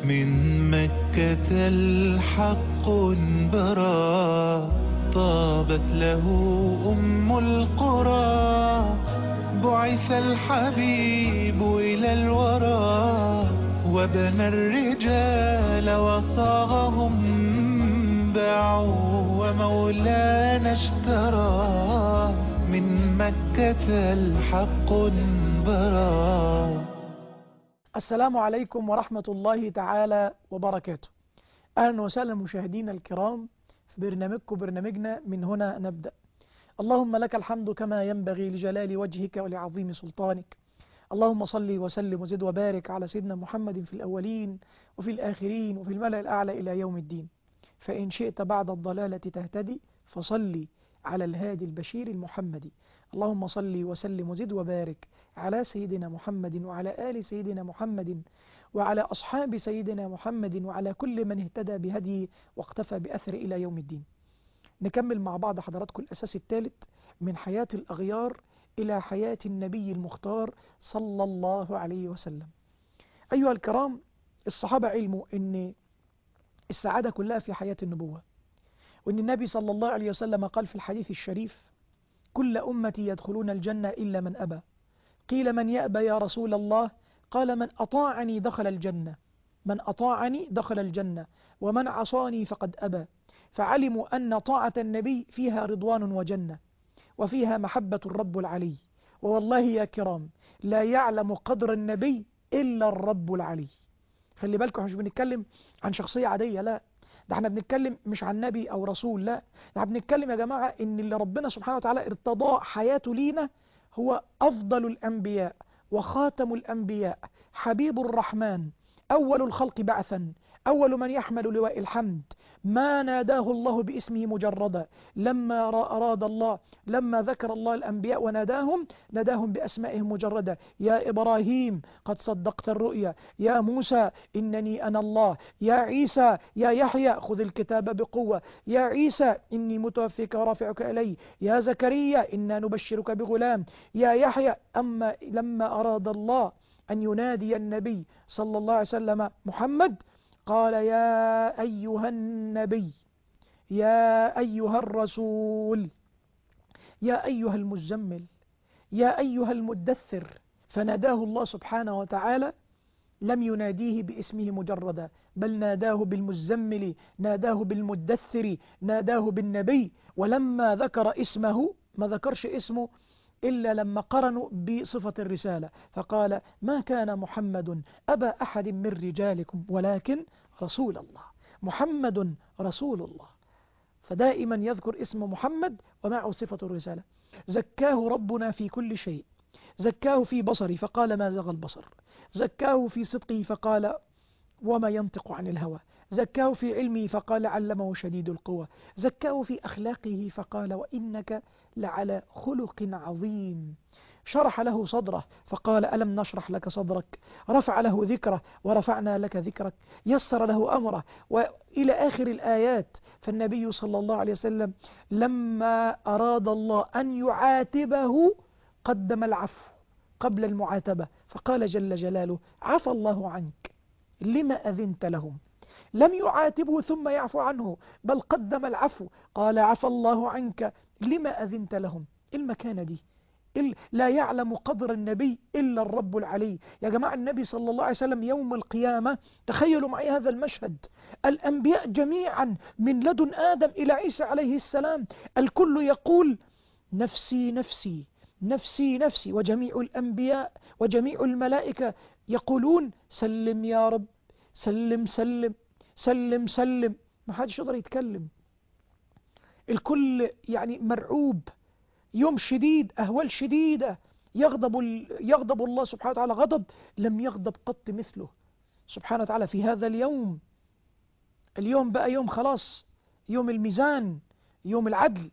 من مكة الحق برا طابت له أم القرى بعث الحبيب إلى الورى وبنى الرجال وصاغهم باعوا ومولانا اشترى من مكة الحق برا السلام عليكم ورحمة الله تعالى وبركاته أهلا وسهلا مشاهدينا الكرام في برنامجكم برنامجنا من هنا نبدأ اللهم لك الحمد كما ينبغي لجلال وجهك ولعظيم سلطانك اللهم صل وسلم وزد وبارك على سيدنا محمد في الأولين وفي الآخرين وفي الملأ الأعلى إلى يوم الدين فإن شئت بعد الضلالة تهتدي فصلي على الهادي البشير المحمدي اللهم صل وسلم وزد وبارك على سيدنا محمد وعلى آل سيدنا محمد وعلى أصحاب سيدنا محمد وعلى كل من اهتدى بهديه واقتفى بأثر إلى يوم الدين نكمل مع بعض حضراتكم الأساس الثالث من حياة الأغيار إلى حياة النبي المختار صلى الله عليه وسلم أيها الكرام الصحابة علموا أن السعادة كلها في حياة النبوة وأن النبي صلى الله عليه وسلم قال في الحديث الشريف كل أمتي يدخلون الجنة إلا من أبى قيل من يأبى يا رسول الله قال من أطاعني دخل الجنة من أطاعني دخل الجنة ومن عصاني فقد أبى فعلموا أن طاعة النبي فيها رضوان وجنة وفيها محبة الرب العلي ووالله يا كرام لا يعلم قدر النبي إلا الرب العلي خلي بالكم مش بنتكلم عن شخصية عادية لا ده احنا بنتكلم مش عن نبي او رسول لا ده احنا بنتكلم يا جماعة ان اللي ربنا سبحانه وتعالى ارتضى حياته لينا هو افضل الانبياء وخاتم الانبياء حبيب الرحمن اول الخلق بعثا أول من يحمل لواء الحمد ما ناداه الله باسمه مجردا لما أراد الله لما ذكر الله الأنبياء وناداهم ناداهم بأسمائهم مجردا يا إبراهيم قد صدقت الرؤيا يا موسى إنني أنا الله يا عيسى يا يحيى خذ الكتاب بقوة يا عيسى إني متوفيك ورافعك إلي يا زكريا إنا نبشرك بغلام يا يحيى أما لما أراد الله أن ينادي النبي صلى الله عليه وسلم محمد قال يا أيها النبي يا أيها الرسول يا أيها المزمل يا أيها المدثر فناداه الله سبحانه وتعالى لم يناديه باسمه مجردا بل ناداه بالمزمل ناداه بالمدثر ناداه بالنبي ولما ذكر اسمه ما ذكرش اسمه إلا لما قرنوا بصفة الرسالة فقال ما كان محمد أبا أحد من رجالكم ولكن رسول الله محمد رسول الله فدائما يذكر اسم محمد ومعه صفة الرسالة زكاه ربنا في كل شيء زكاه في بصري فقال ما زغ البصر زكاه في صدقه فقال وما ينطق عن الهوى زكاه في علمه فقال علمه شديد القوى زكاه في أخلاقه فقال وإنك لعلى خلق عظيم شرح له صدره فقال ألم نشرح لك صدرك رفع له ذكره ورفعنا لك ذكرك يسر له أمره وإلى آخر الآيات فالنبي صلى الله عليه وسلم لما أراد الله أن يعاتبه قدم العفو قبل المعاتبة فقال جل جلاله عفى الله عنك لما أذنت لهم لم يعاتبه ثم يعفو عنه بل قدم العفو قال عفى الله عنك لما أذنت لهم المكانة دي لا يعلم قدر النبي إلا الرب العلي يا جماعة النبي صلى الله عليه وسلم يوم القيامة تخيلوا معي هذا المشهد الأنبياء جميعا من لدن آدم إلى عيسى عليه السلام الكل يقول نفسي نفسي نفسي نفسي وجميع الأنبياء وجميع الملائكة يقولون سلم يا رب سلم سلم سلم سلم ما حدش يقدر يتكلم الكل يعني مرعوب يوم شديد أهوال شديدة يغضب, يغضب الله سبحانه وتعالى غضب لم يغضب قط مثله سبحانه وتعالى في هذا اليوم اليوم بقى يوم خلاص يوم الميزان يوم العدل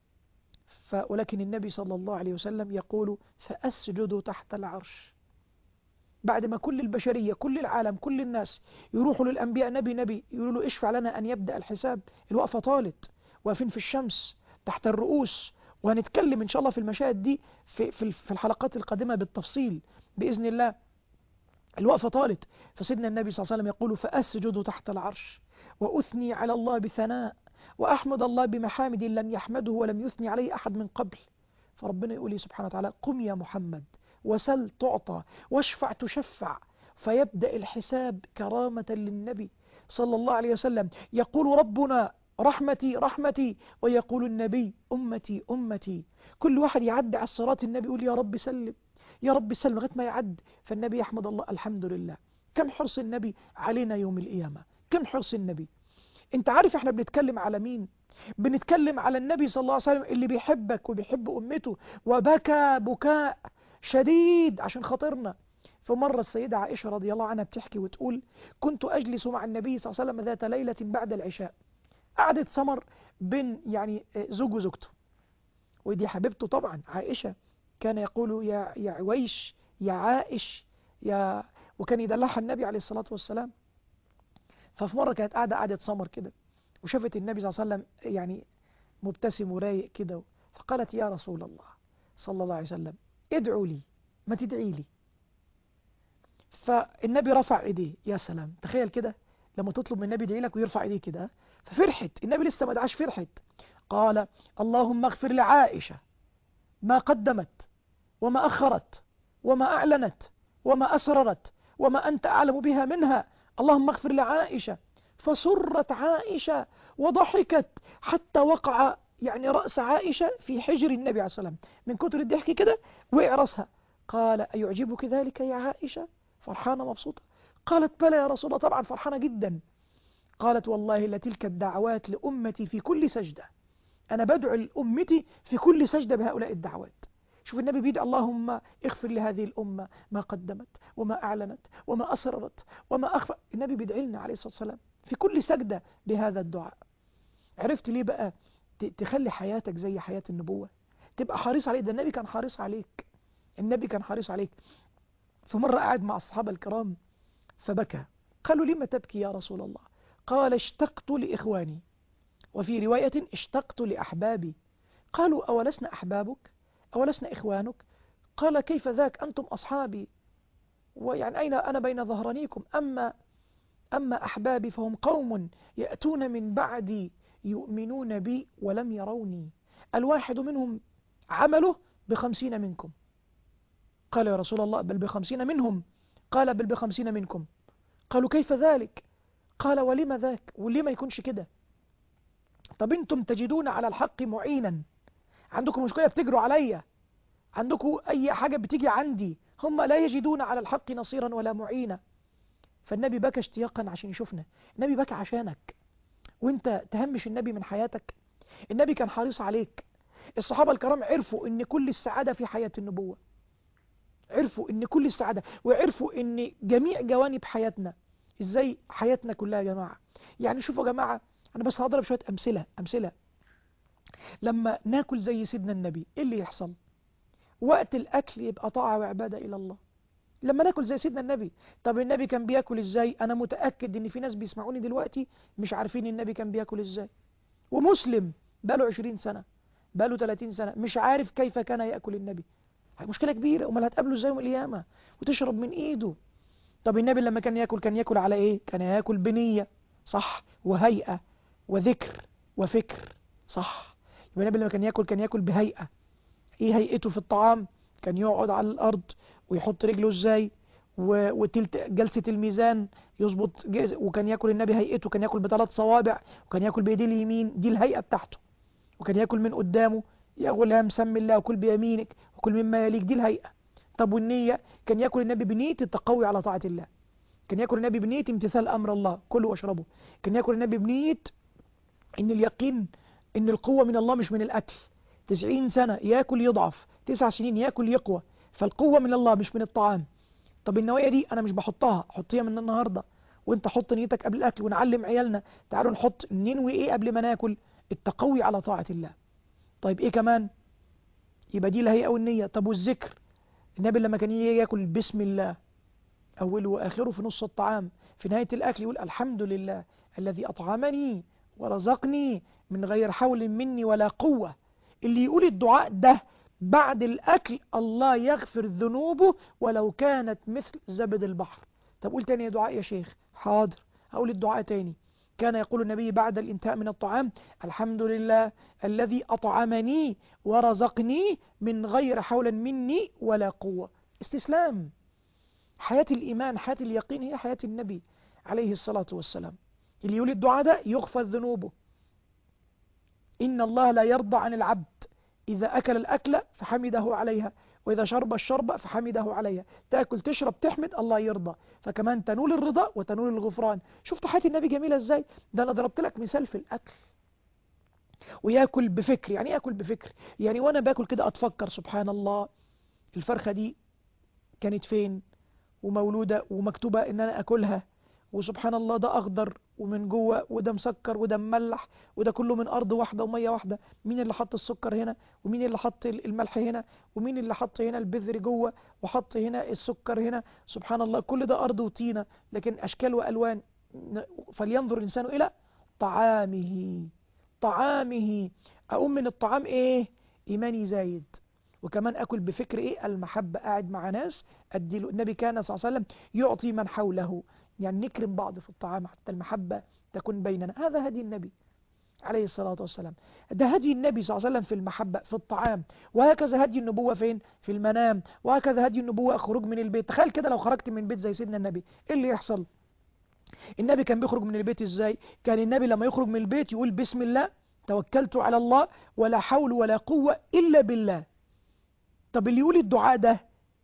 ولكن النبي صلى الله عليه وسلم يقول فأسجد تحت العرش بعد ما كل البشرية كل العالم كل الناس يروحوا للأنبياء نبي نبي يقولوا له اشفع لنا أن يبدأ الحساب الوقفة طالت واقفين في الشمس تحت الرؤوس وهنتكلم إن شاء الله في المشاهد دي في, في, في الحلقات القادمة بالتفصيل بإذن الله الوقفة طالت فسيدنا النبي صلى الله عليه وسلم يقول فأسجد تحت العرش وأثني على الله بثناء وأحمد الله بمحامد لم يحمده ولم يثني عليه أحد من قبل فربنا يقول لي سبحانه وتعالى قم يا محمد وسل تعطى واشفع تشفع فيبدأ الحساب كرامة للنبي صلى الله عليه وسلم يقول ربنا رحمتي رحمتي ويقول النبي أمتي أمتي كل واحد يعدي على الصراط النبي يقول يا رب سلم يا رب سلم لغايه ما يعد فالنبي يحمد الله الحمد لله كم حرص النبي علينا يوم القيامة كم حرص النبي انت عارف احنا بنتكلم على مين بنتكلم على النبي صلى الله عليه وسلم اللي بيحبك وبيحب أمته وبكى بكاء شديد عشان خاطرنا فمرة السيدة عائشة رضي الله عنها بتحكي وتقول كنت أجلس مع النبي صلى الله عليه وسلم ذات ليلة بعد العشاء قعدت سمر بين يعني زوج وزوجته ودي حبيبته طبعا عائشة كان يقول يا يا عويش يا عائش يا وكان يدلعها النبي عليه الصلاة والسلام ففي مرة كانت قاعدة قعدة سمر كده وشافت النبي صلى الله عليه وسلم يعني مبتسم ورايق كده فقالت يا رسول الله صلى الله عليه وسلم ادعوا لي ما تدعي لي فالنبي رفع ايديه يا سلام تخيل كده لما تطلب من النبي يدعي لك ويرفع ايديه كده ففرحت النبي لسه ما دعاش فرحت قال اللهم اغفر لعائشة ما قدمت وما أخرت وما أعلنت وما أسررت وما أنت أعلم بها منها اللهم اغفر لعائشة فسرت عائشة وضحكت حتى وقع يعني رأس عائشة في حجر النبي عليه الصلاة والسلام من كتر الضحك كده وقع رأسها قال أيعجبك ذلك يا عائشة فرحانة مبسوطة قالت بلى يا رسول الله طبعا فرحانة جدا قالت والله لتلك الدعوات لأمتي في كل سجدة أنا بدعو لأمتي في كل سجدة بهؤلاء الدعوات شوف النبي بيدعي اللهم اغفر لهذه الأمة ما قدمت وما أعلنت وما أسررت وما أخفى النبي بيدعي لنا عليه الصلاة والسلام في كل سجدة بهذا الدعاء عرفت ليه بقى تخلي حياتك زي حياة النبوة تبقى حريص عليك ده النبي كان حريص عليك النبي كان حريص عليك فمرة قاعد مع الصحابة الكرام فبكى قالوا لما تبكي يا رسول الله قال اشتقت لإخواني وفي رواية اشتقت لأحبابي قالوا أولسنا أحبابك أولسنا إخوانك قال كيف ذاك أنتم أصحابي ويعني أين أنا بين ظهرانيكم أما أما أحبابي فهم قوم يأتون من بعدي يؤمنون بي ولم يروني الواحد منهم عمله بخمسين منكم قال يا رسول الله بل بخمسين منهم قال بل بخمسين منكم قالوا كيف ذلك قال ولم ذاك وليه ما يكونش كده طب انتم تجدون على الحق معينا عندكم مشكلة بتجروا عليا عندكم اي حاجة بتيجي عندي هم لا يجدون على الحق نصيرا ولا معينا فالنبي بكى اشتياقا عشان يشوفنا النبي بكى عشانك وانت تهمش النبي من حياتك النبي كان حريص عليك الصحابة الكرام عرفوا ان كل السعادة في حياة النبوة عرفوا ان كل السعادة وعرفوا ان جميع جوانب حياتنا ازاي حياتنا كلها يا جماعة يعني شوفوا يا جماعة انا بس هضرب شوية امثلة امثلة لما ناكل زي سيدنا النبي ايه اللي يحصل وقت الاكل يبقى طاعة وعبادة الى الله لما ناكل زي سيدنا النبي طب النبي كان بياكل ازاي انا متأكد ان في ناس بيسمعوني دلوقتي مش عارفين النبي كان بياكل ازاي ومسلم بقاله 20 سنة بقاله 30 سنة مش عارف كيف كان يأكل النبي مشكلة كبيرة امال هتقابله ازاي يوم القيامة وتشرب من ايده طب النبي لما كان ياكل كان ياكل على ايه كان ياكل بنية صح وهيئة وذكر وفكر صح يبقى النبي لما كان ياكل كان ياكل بهيئة ايه هيئته في الطعام كان يقعد على الارض ويحط رجله ازاي وتلت جلسة الميزان يظبط وكان ياكل النبي هيئته كان ياكل بثلاث صوابع وكان ياكل بايديه اليمين دي الهيئة بتاعته وكان ياكل من قدامه يقول لها مسمي الله وكل بيمينك وكل مما يليك دي الهيئة طب والنية كان ياكل النبي بنية التقوي على طاعة الله كان ياكل النبي بنية امتثال امر الله كلوا واشربوا كان ياكل النبي بنية ان اليقين ان القوة من الله مش من الاكل تسعين سنة ياكل يضعف تسع سنين ياكل يقوى فالقوة من الله مش من الطعام طب النوايا دي انا مش بحطها حطيها من النهاردة وانت حط نيتك قبل الاكل ونعلم عيالنا تعالوا نحط ننوي ايه قبل ما ناكل التقوي على طاعة الله طيب ايه كمان يبقى دي الهيئة والنية طب والذكر النبي لما كان يجي ياكل بسم الله اوله واخره في نص الطعام في نهاية الاكل يقول الحمد لله الذي اطعمني ورزقني من غير حول مني ولا قوة اللي يقول الدعاء ده بعد الأكل الله يغفر ذنوبه ولو كانت مثل زبد البحر طب قول تاني يا دعاء يا شيخ حاضر هقول الدعاء تاني كان يقول النبي بعد الانتهاء من الطعام الحمد لله الذي أطعمني ورزقني من غير حول مني ولا قوة استسلام حياة الإيمان حياة اليقين هي حياة النبي عليه الصلاة والسلام اللي يقول الدعاء ده يغفر ذنوبه إن الله لا يرضى عن العبد إذا أكل الأكلة فحمده عليها وإذا شرب الشرب فحمده عليها تأكل تشرب تحمد الله يرضى فكمان تنول الرضا وتنول الغفران شفت حياة النبي جميلة إزاي ده أنا ضربت لك مثال في الأكل وياكل بفكر يعني ياكل بفكر يعني وانا باكل كده اتفكر سبحان الله الفرخة دي كانت فين ومولودة ومكتوبة ان انا اكلها وسبحان الله ده اخضر ومن جوه وده مسكر وده مملح وده كله من ارض واحده وميه واحده مين اللي حط السكر هنا ومين اللي حط الملح هنا ومين اللي حط هنا البذر جوه وحط هنا السكر هنا سبحان الله كل ده ارض وطينه لكن اشكال والوان فلينظر الانسان الى طعامه طعامه اقوم من الطعام ايه ايماني زايد وكمان اكل بفكر ايه المحبه قاعد مع ناس اديله النبي كان صلى الله عليه وسلم يعطي من حوله يعني نكرم بعض في الطعام حتى المحبة تكون بيننا هذا هدي النبي عليه الصلاة والسلام ده هدي النبي صلى الله عليه وسلم في المحبة في الطعام وهكذا هدي النبوة فين في المنام وهكذا هدي النبوة خروج من البيت تخيل كده لو خرجت من البيت زي سيدنا النبي ايه اللي يحصل النبي كان بيخرج من البيت ازاي كان النبي لما يخرج من البيت يقول بسم الله توكلت على الله ولا حول ولا قوة إلا بالله طب اللي يقول الدعاء ده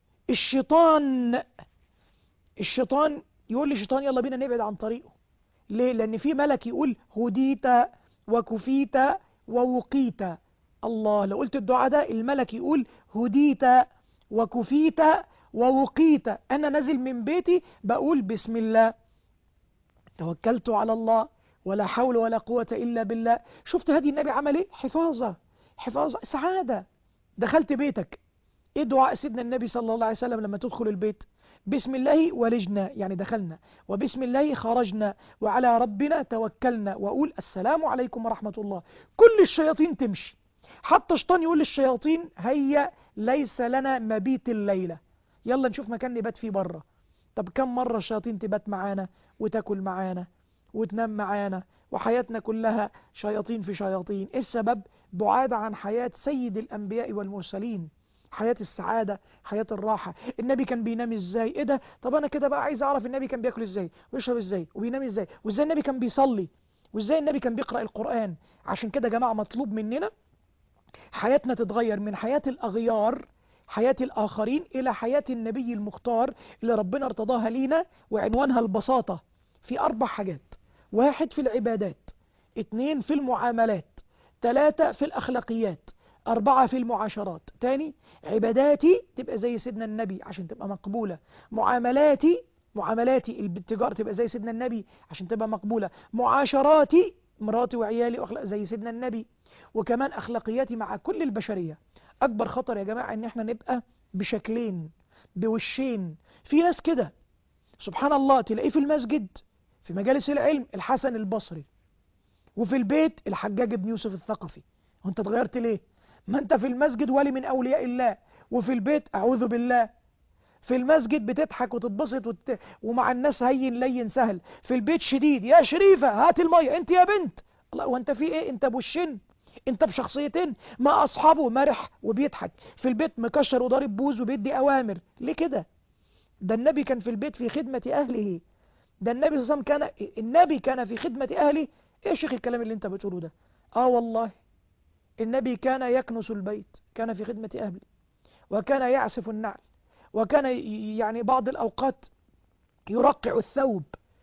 الشيطان الشيطان يقول للشيطان يلا بينا نبعد عن طريقه ليه لان في ملك يقول هديت وكفيت ووقيت الله لو قلت الدعاء ده الملك يقول هديت وكفيت ووقيت انا نازل من بيتي بقول بسم الله توكلت على الله ولا حول ولا قوة إلا بالله شفت هدي النبي عمل ايه حفاظة حفاظة سعادة دخلت بيتك ايه دعاء سيدنا النبي صلى الله عليه وسلم لما تدخل البيت بسم الله ولجنا يعني دخلنا وبسم الله خرجنا وعلى ربنا توكلنا وأقول السلام عليكم ورحمة الله كل الشياطين تمشي حتى الشيطان يقول للشياطين هيا ليس لنا مبيت الليلة يلا نشوف مكان نبات فيه بره طب كم مرة الشياطين تبات معانا وتاكل معانا وتنام معانا وحياتنا كلها شياطين في شياطين إيه السبب بعاد عن حياة سيد الأنبياء والمرسلين حياة السعادة حياة الراحة النبي كان بينام ازاي ايه ده طب انا كده بقى عايز اعرف النبي كان بياكل ازاي ويشرب ازاي وبينام ازاي وازاي النبي كان بيصلي وازاي النبي كان بيقرأ القرآن عشان كده يا جماعة مطلوب مننا حياتنا تتغير من حياة الأغيار حياة الآخرين إلى حياة النبي المختار اللي ربنا ارتضاها لينا وعنوانها البساطة في أربع حاجات واحد في العبادات اتنين في المعاملات ثلاثة في الأخلاقيات أربعة في المعاشرات تاني عباداتي تبقى زي سيدنا النبي عشان تبقى مقبولة معاملاتي معاملاتي التجارة تبقى زي سيدنا النبي عشان تبقى مقبولة معاشراتي مراتي وعيالي وأخلاق زي سيدنا النبي وكمان أخلاقياتي مع كل البشرية أكبر خطر يا جماعة إن احنا نبقى بشكلين بوشين في ناس كده سبحان الله تلاقيه في المسجد في مجالس العلم الحسن البصري وفي البيت الحجاج بن يوسف الثقفي وانت اتغيرت ليه ما انت في المسجد ولي من اولياء الله وفي البيت اعوذ بالله في المسجد بتضحك وتتبسط وت... ومع الناس هين لين سهل في البيت شديد يا شريفة هات المية انت يا بنت الله وانت في ايه انت بوشين انت بشخصيتين ما اصحابه مرح وبيضحك في البيت مكشر وضارب بوز وبيدي اوامر ليه كده ده النبي كان في البيت في خدمة اهله ده النبي صلى الله عليه وسلم كان النبي كان في خدمة اهله ايه يا شيخ الكلام اللي انت بتقوله ده اه والله النبي كان يكنس البيت كان في خدمة أهله وكان يعسف النعل وكان يعني بعض الأوقات يرقع الثوب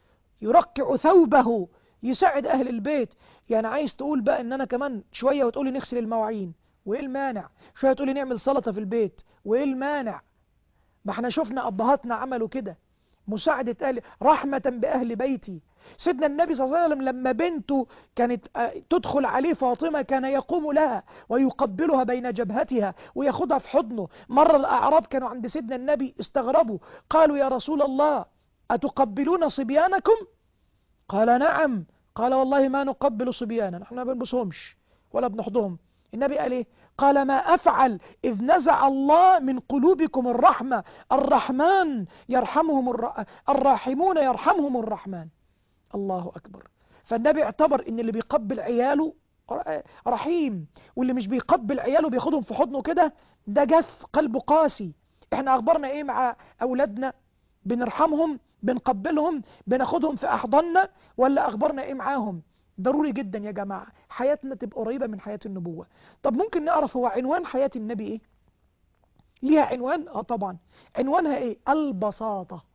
يرقع ثوبه يساعد أهل البيت يعني عايز تقول بقى إن أنا كمان شوية وتقولي نغسل المواعين وإيه المانع شوية تقولي نعمل سلطة في البيت وإيه المانع ما احنا شفنا أبهاتنا عملوا كده مساعدة أهل رحمة بأهل بيتي سيدنا النبي صلى الله عليه وسلم لما بنته كانت تدخل عليه فاطمة كان يقوم لها ويقبلها بين جبهتها وياخدها في حضنه مرة الأعراب كانوا عند سيدنا النبي استغربوا قالوا يا رسول الله أتقبلون صبيانكم قال نعم قال والله ما نقبل صبيانا نحن ما بنبصهمش ولا بنحضهم النبي قال ايه قال ما افعل اذ نزع الله من قلوبكم الرحمة الرحمن يرحمهم الر... الراحمون يرحمهم الرحمن الله اكبر فالنبي اعتبر ان اللي بيقبل عياله رحيم واللي مش بيقبل عياله بياخدهم في حضنه كده ده جف قلبه قاسي احنا اخبارنا ايه مع اولادنا بنرحمهم بنقبلهم بناخدهم في احضاننا ولا اخبارنا ايه معاهم ضروري جدا يا جماعة حياتنا تبقى قريبة من حياة النبوة طب ممكن نعرف هو عنوان حياة النبي ايه ليها عنوان اه طبعا عنوانها ايه البساطة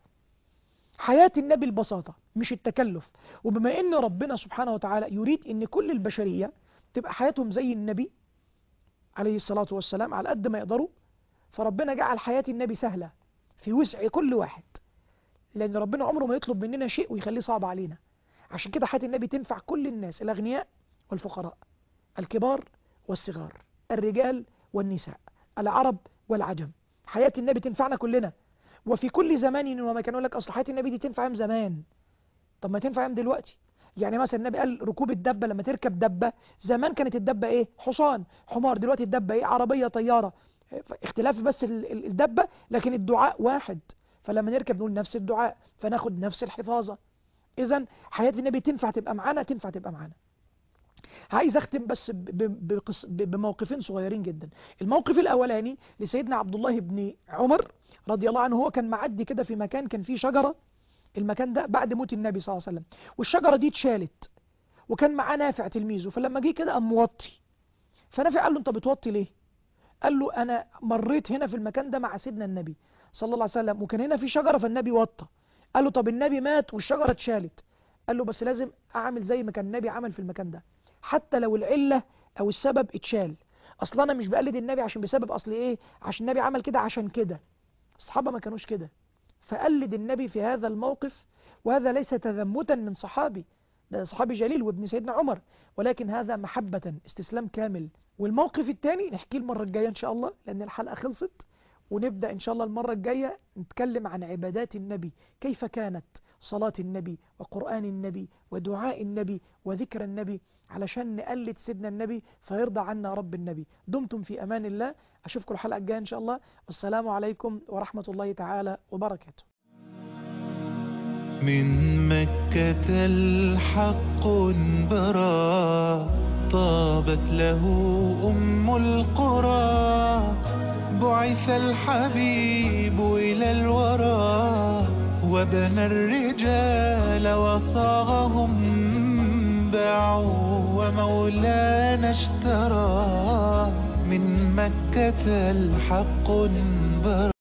حياة النبي البساطة مش التكلف وبما ان ربنا سبحانه وتعالى يريد ان كل البشرية تبقى حياتهم زي النبي عليه الصلاة والسلام على قد ما يقدروا فربنا جعل حياة النبي سهلة في وسع كل واحد لأن ربنا عمره ما يطلب مننا شيء ويخليه صعب علينا عشان كده حياة النبي تنفع كل الناس الأغنياء والفقراء الكبار والصغار الرجال والنساء العرب والعجم حياة النبي تنفعنا كلنا وفي كل زمان وما كانوا لك أصل حياة النبي دي تنفع يوم زمان طب ما تنفع يوم دلوقتي يعني مثلا النبي قال ركوب الدبة لما تركب دبة زمان كانت الدبة ايه حصان حمار دلوقتي الدبة ايه عربية طيارة اختلاف بس الدبة لكن الدعاء واحد فلما نركب نقول نفس الدعاء فناخد نفس الحفاظة اذا حياة النبي تنفع تبقى معانا تنفع تبقى معانا عايز اختم بس بموقفين صغيرين جدا الموقف الاولاني لسيدنا عبد الله بن عمر رضي الله عنه هو كان معدي كده في مكان كان فيه شجرة المكان ده بعد موت النبي صلى الله عليه وسلم والشجرة دي اتشالت وكان معاه نافع تلميذه فلما جه كده قام موطي فنافع قال له انت بتوطي ليه قال له انا مريت هنا في المكان ده مع سيدنا النبي صلى الله عليه وسلم وكان هنا في شجرة فالنبي وطى قال له طب النبي مات والشجرة اتشالت قال له بس لازم اعمل زي ما كان النبي عمل في المكان ده حتى لو العلة او السبب اتشال اصلا انا مش بقلد النبي عشان بسبب اصل ايه عشان النبي عمل كده عشان كده الصحابة ما كانوش كده فقلد النبي في هذا الموقف وهذا ليس تذمتا من صحابي ده صحابي جليل وابن سيدنا عمر ولكن هذا محبة استسلام كامل والموقف الثاني نحكيه المرة الجاية إن شاء الله لأن الحلقة خلصت ونبدأ إن شاء الله المرة الجاية نتكلم عن عبادات النبي كيف كانت صلاة النبي وقرآن النبي ودعاء النبي وذكر النبي علشان نقلد سيدنا النبي فيرضى عنا رب النبي دمتم في أمان الله أشوفكم الحلقة الجاية إن شاء الله السلام عليكم ورحمة الله تعالى وبركاته من مكة الحق برا طابت له أم القرى بعث الحبيب إلى الورى وبنى الرجال وصاغهم باعوا ومولانا اشترى من مكة الحق برا